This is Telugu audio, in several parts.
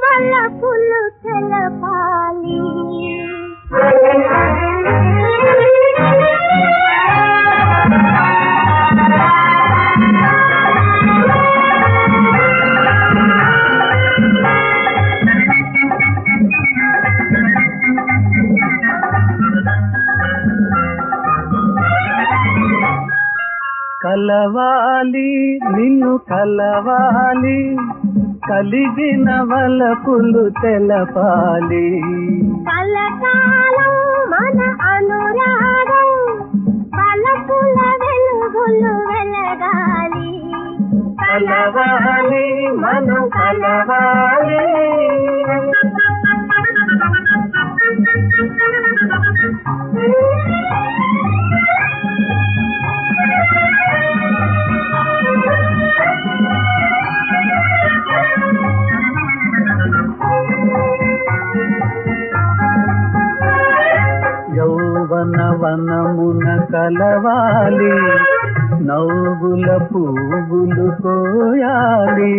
వలపులు తెలపాలి కలవాలి నిన్ను కలవాలి కలిగిన వలపులు తెలపాలి కలకాలం మన అనురాగం వలపుల వెలుగులు వెలగాలి కలవాలి మనం కలవాలి యౌవన వనమున కలవాలి నవ్వుల పువ్వులు కోయాలి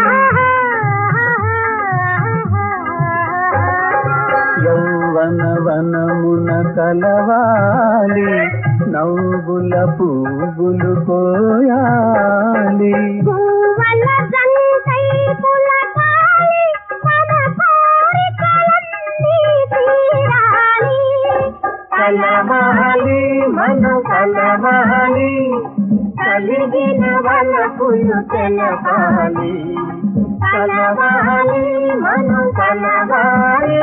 యౌవన వనమున కలవాలి నవ్వుల పువ్వులు కోయాలి పువ్వుల జంటై పులకాలి, మన కోరికలన్నీ తీరాలి. కలవాలి మనం కలవాలి కలిగిన వలపులు తెలవాలి కలవాలి మనం కలవాలి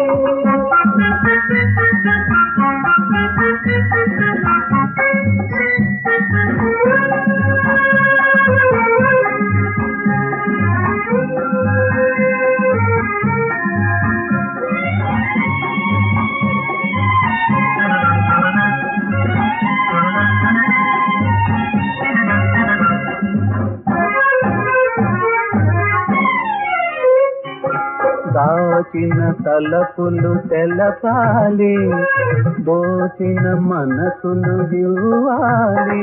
దాచిన తలపులు తెలపాలి దోచిన మనసులు ఇవ్వాలి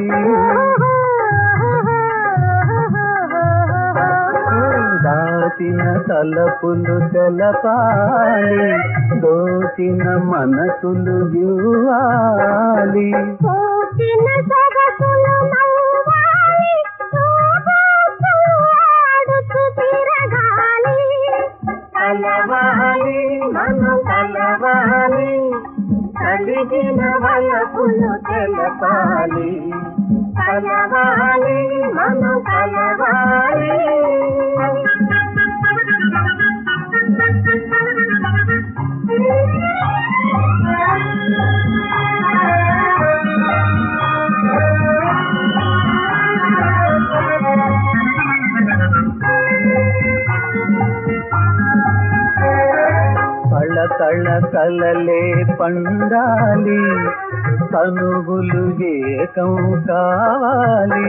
దాచిన తలపులు తెలపాలి దోచిన మనసులు ఇవ్వాలి పూసిన సొగసులు నవ్వాలి, శోభాసు ఆడుతూ తిరగాలి. కలవాలి మనం కలవాలి కలిగిన వలపులు తెలపాలి కలవాలి మనం కలవాలి కళ కళ కలలే పండాలి కనుగులు ఏకం కావాలి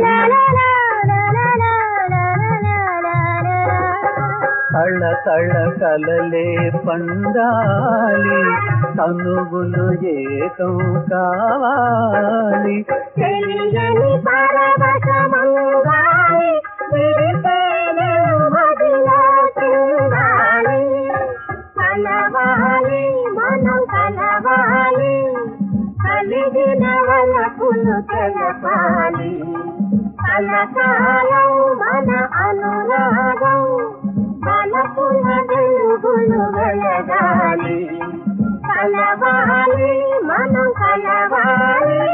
కళ కళ కలలే పండాలి కనుగులు ఏకం కావాలి తెలియని పరవశమంగాలి, విడితేనే మదిలో చిందాలి. కలవాలి మనం కలవాలి కలిగిన వలపులు తెలపాలి కలకాలం మన అనురాగం వలపుల వెలుగులు వెలగాలి కలవాలి మనం కలవాలి